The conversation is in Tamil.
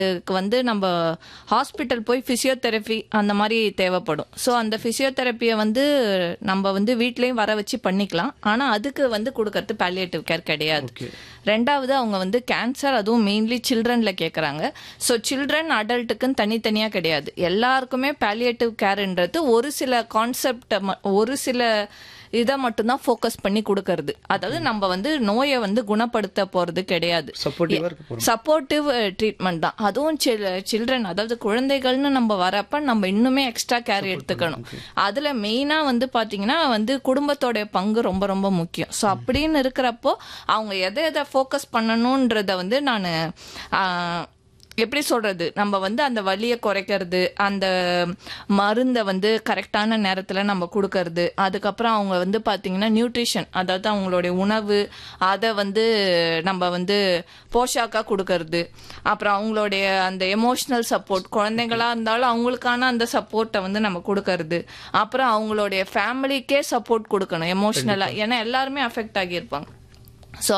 அதுக்கு வந்து நம்ம ஹாஸ்பிட்டல் போய் ஃபிசியோதெரப்பி அந்த மாதிரி தேவைப்படும் ஸோ அந்த ஃபிசியோதெரப்பியை வந்து நம்ம வந்து வீட்லேயும் வர வச்சு பண்ணிக்கலாம் ஆனால் அதுக்கு வந்து கொடுக்கறது பேலியேட்டிவ் கேர் கிடையாது ரெண்டாவது அவங்க வந்து கேன்சர் அதுவும் மெயின்லி சில்ட்ரனில் கேட்குறாங்க ஸோ சில்ட்ரன் அடல்ட்டுக்குன்னு தனித்தனியாக கிடையாது எல்லாருக்குமே பேலியேட்டிவ் கேர்ன்றது ஒரு சில கான்செப்டை ஒரு சில இதை மட்டும்தான் ஃபோக்கஸ் பண்ணி கொடுக்கறது அதாவது நம்ம வந்து நோயை வந்து குணப்படுத்த போகிறது கிடையாது சப்போர்ட்டிவா இருக்க போறோம் சப்போர்ட்டிவ் ட்ரீட்மெண்ட் தான் அதுவும் சில்ட்ரன் அதாவது குழந்தைகள்னு நம்ம வரப்ப நம்ம இன்னுமே எக்ஸ்ட்ரா கேர் எடுத்துக்கணும் அதுல மெயினா வந்து பாத்தீங்கன்னா வந்து குடும்பத்தோட பங்கு ரொம்ப ரொம்ப முக்கியம் ஸோ அப்படின்னு இருக்கிறப்போ அவங்க எதை எதை ஃபோக்கஸ் பண்ணணுன்றத வந்து நான் எப்படி சொல்றது நம்ம வந்து அந்த வலியை குறைக்கிறது அந்த மருந்தை வந்து கரெக்டான நேரத்தில் நம்ம கொடுக்கறது அதுக்கப்புறம் அவங்க வந்து பார்த்தீங்கன்னா நியூட்ரிஷன் அதாவது அவங்களுடைய உணவு அதை வந்து நம்ம வந்து போஷாக்காக கொடுக்கறது அப்புறம் அவங்களுடைய அந்த எமோஷ்னல் சப்போர்ட் குழந்தைங்களா இருந்தாலும் அவங்களுக்கான அந்த சப்போர்ட்டை வந்து நம்ம கொடுக்கறது அப்புறம் அவங்களுடைய ஃபேமிலிக்கே சப்போர்ட் கொடுக்கணும் எமோஷ்னலாக ஏன்னா எல்லாருமே அஃபெக்ட் ஆகியிருப்பாங்க